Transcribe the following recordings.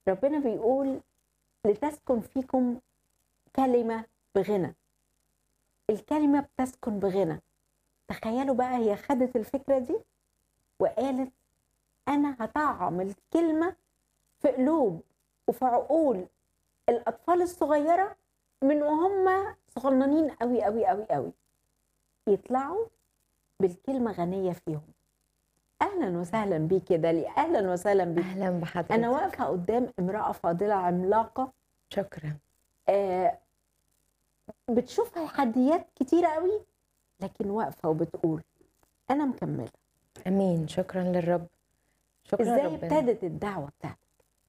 ربنا بيقول لتسكن فيكم كلمة بغنى الكلمة بتسكن بغنى تخيلوا بقى هي خدت الفكرة دي وقالت أنا هطعم الكلمة في قلوب وفي عقول الأطفال الصغيرة من وهم صغننين قوي قوي قوي قوي يطلعوا بالكلمة غنية فيهم أهلا وسهلا بيك يا دالي أهلا وسهلا بيك اهلا بحضرتك أنا واقفة قدام امرأة فاضلة عملاقة شكرا آه بتشوف تحديات كتيرة قوي لكن واقفة وبتقول أنا مكملة امين شكرا للرب شكرا إزاي ربنا ابتدت الدعوة بتاعتك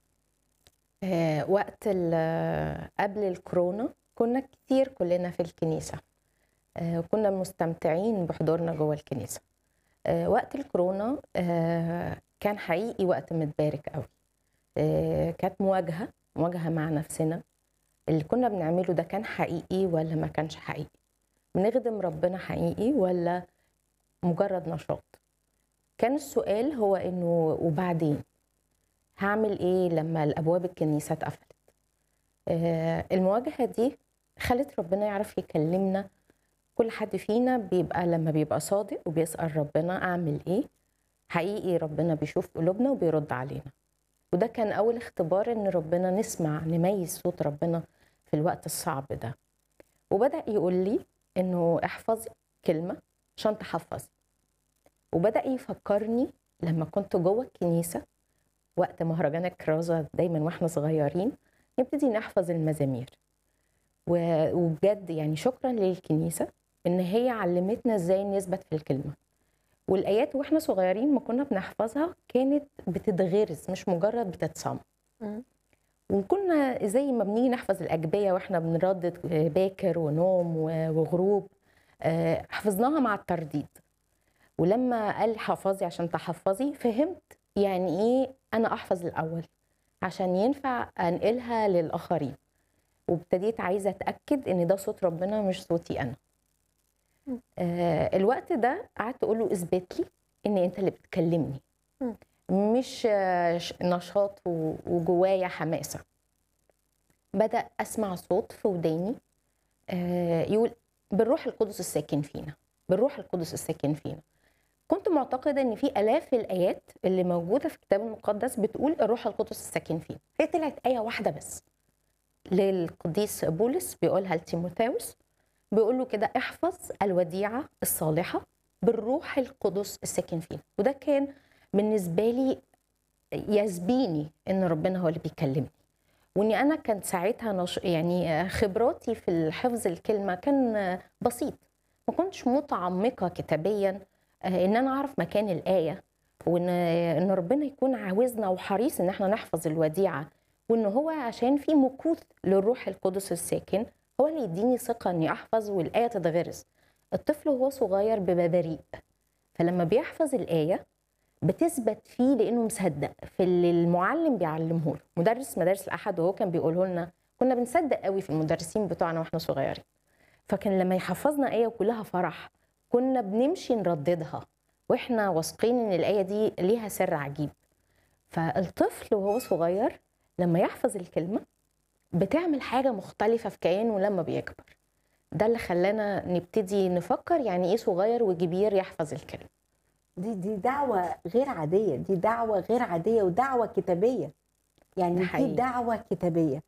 آه وقت ال- قبل الكورونا كنا كتير كلنا في الكنيسه آه كنا مستمتعين بحضورنا جوه الكنيسه آه وقت الكورونا آه كان حقيقي وقت متبارك قوي آه كانت مواجهه مواجهه مع نفسنا اللي كنا بنعمله ده كان حقيقي ولا ما كانش حقيقي بنخدم ربنا حقيقي ولا مجرد نشاط كان السؤال هو انه وبعدين هعمل ايه لما الابواب الكنيسه اتقفلت آه، المواجهه دي خلت ربنا يعرف يكلمنا كل حد فينا بيبقى لما بيبقى صادق وبيسال ربنا اعمل ايه حقيقي ربنا بيشوف قلوبنا وبيرد علينا وده كان اول اختبار ان ربنا نسمع نميز صوت ربنا في الوقت الصعب ده وبدا يقول لي انه احفظي كلمه عشان تحفظي وبدا يفكرني لما كنت جوه الكنيسه وقت مهرجان الكرازه دايما واحنا صغيرين نبتدي نحفظ المزامير و- وبجد يعني شكرا للكنيسه ان هي علمتنا ازاي نثبت في الكلمه والايات واحنا صغيرين ما كنا بنحفظها كانت بتتغرس مش مجرد بتتصم مم. وكنا زي ما بنيجي نحفظ الأجبية واحنا بنردد باكر ونوم و- وغروب آه، حفظناها مع الترديد ولما قال حفظي عشان تحفظي فهمت يعني ايه انا احفظ الاول عشان ينفع انقلها للاخرين وابتديت عايزه اتاكد ان ده صوت ربنا مش صوتي انا مم. آه الوقت ده قعدت اقول له اثبت لي ان انت اللي بتكلمني مم. مش آه، ش- نشاط و- وجوايا حماسه بدا اسمع صوت في وداني آه، يقول بالروح القدس الساكن فينا بالروح القدس الساكن فينا كنت معتقده ان في الاف الايات اللي موجوده في الكتاب المقدس بتقول الروح القدس الساكن فينا هي طلعت ايه واحده بس للقديس بولس بيقولها لتيموثاوس بيقول له كده احفظ الوديعه الصالحه بالروح القدس الساكن فينا وده كان بالنسبه لي يسبيني ان ربنا هو اللي بيكلمني واني انا كانت ساعتها نش... يعني خبراتي في حفظ الكلمه كان بسيط ما كنتش متعمقه كتابيا آه، ان انا اعرف مكان الايه وان ان ربنا يكون عاوزنا وحريص ان احنا نحفظ الوديعه وان هو عشان في مكوث للروح القدس الساكن هو اللي يديني ثقه اني احفظ والايه تتغرس الطفل وهو صغير بيبقى بريء فلما بيحفظ الايه بتثبت فيه لانه مصدق في اللي المعلم بيعلمه له مدرس مدارس الاحد وهو كان بيقوله لنا كنا بنصدق قوي في المدرسين بتوعنا واحنا صغيرين فكان لما يحفظنا ايه وكلها فرح كنا بنمشي نرددها واحنا واثقين ان الايه دي ليها سر عجيب فالطفل وهو صغير لما يحفظ الكلمه بتعمل حاجه مختلفه في كيانه لما بيكبر ده اللي خلانا نبتدي نفكر يعني ايه صغير وكبير يحفظ الكلمه دي دي دعوة غير عادية دي دعوة غير عادية ودعوة كتابية يعني ده دي حقيقي. دعوة كتابية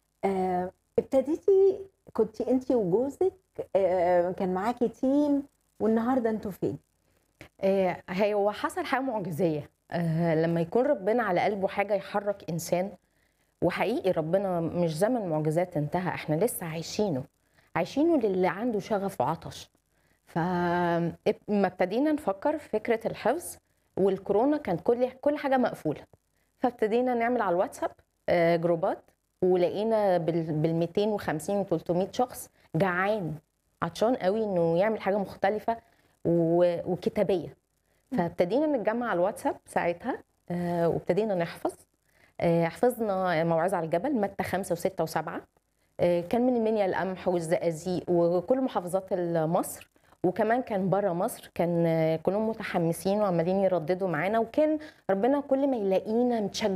آه ابتديتي كنت انت وجوزك آه كان معاكي تيم والنهارده انتوا فين؟ آه، هو حصل حاجه معجزيه آه، لما يكون ربنا على قلبه حاجه يحرك انسان وحقيقي ربنا مش زمن معجزات انتهى احنا لسه عايشينه عايشينه للي عنده شغف وعطش فما ابتدينا نفكر في فكره الحفظ والكورونا كان كل كل حاجه مقفوله فابتدينا نعمل على الواتساب آه، جروبات ولقينا بال 250 و 300 شخص جعان عطشان قوي انه يعمل حاجه مختلفه و- وكتابيه فابتدينا نتجمع على الواتساب ساعتها آه، وابتدينا نحفظ آه، حفظنا موعظة على الجبل متى خمسة وستة وسبعة آه، كان من المنيا القمح والزقازيق وكل محافظات مصر وكمان كان بره مصر كان آه، كلهم متحمسين وعمالين يرددوا معانا وكان ربنا كل ما يلاقينا متشجع